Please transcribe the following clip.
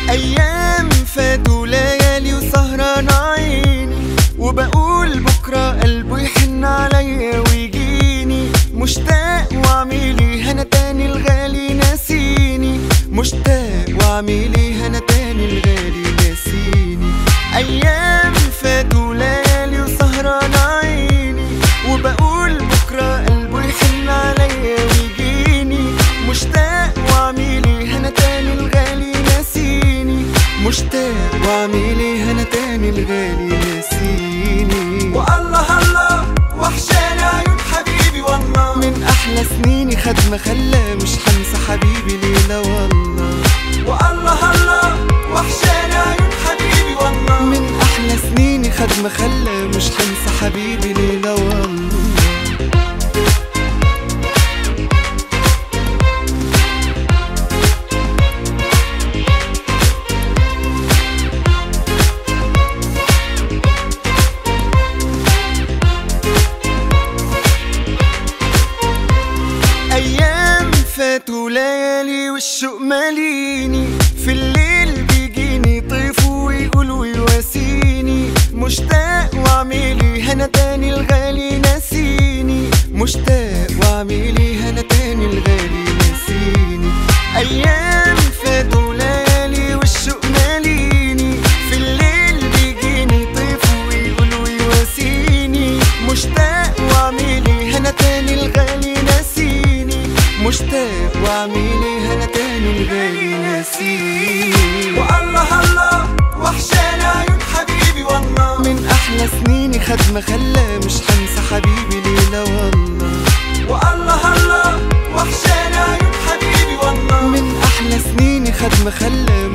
أيام فاتوا ليالي وسهران عيني وبقول بكرة قلبه يحن عليا ويجيني مشتاق وعميلي هنا تاني الغالي ناسيني مشتاق وعميلي هنا تاني الغالي ناسيني أيام فاتوا ليالي وسهران عيني وبقول بكرة قلبه يحن عليا ويجيني مشتاق وعميلي هنا تاني الغالي ناسيني مشتاق وعميلي هنا تاني الغالي ناسيني والله الله وحشاني عيون حبيبي والله من أحلى سنيني خد ما خلى مش هنسى حبيبي ليلة والله والله الله وحشاني عيون حبيبي والله من أحلى سنيني خد ما خلى مش هنسى حبيبي ليلة والله أيام فاتوا ليالي والشوق ماليني في الليل بيجيني طيف ويقول ويواسيني مشتاق وعميلي هنا تاني الغالي ناسيني مشتاق وعميلي هنا تاني الغالي ناسيني أيام فاتوا ليالي والشوق ماليني في الليل بيجيني طيف ويقول ويواسيني مشتاق وعميلي هنا تاني الغالي ناسيني مشتاق وعميلي هنا تاني الغالي ناسيني والله الله وحشاني عيون حبيبي والله من أحلى سنيني خد ما خلى مش هنسى حبيبي ليلة والله والله الله وحشاني عيون حبيبي والله من أحلى سنيني خد ما خلى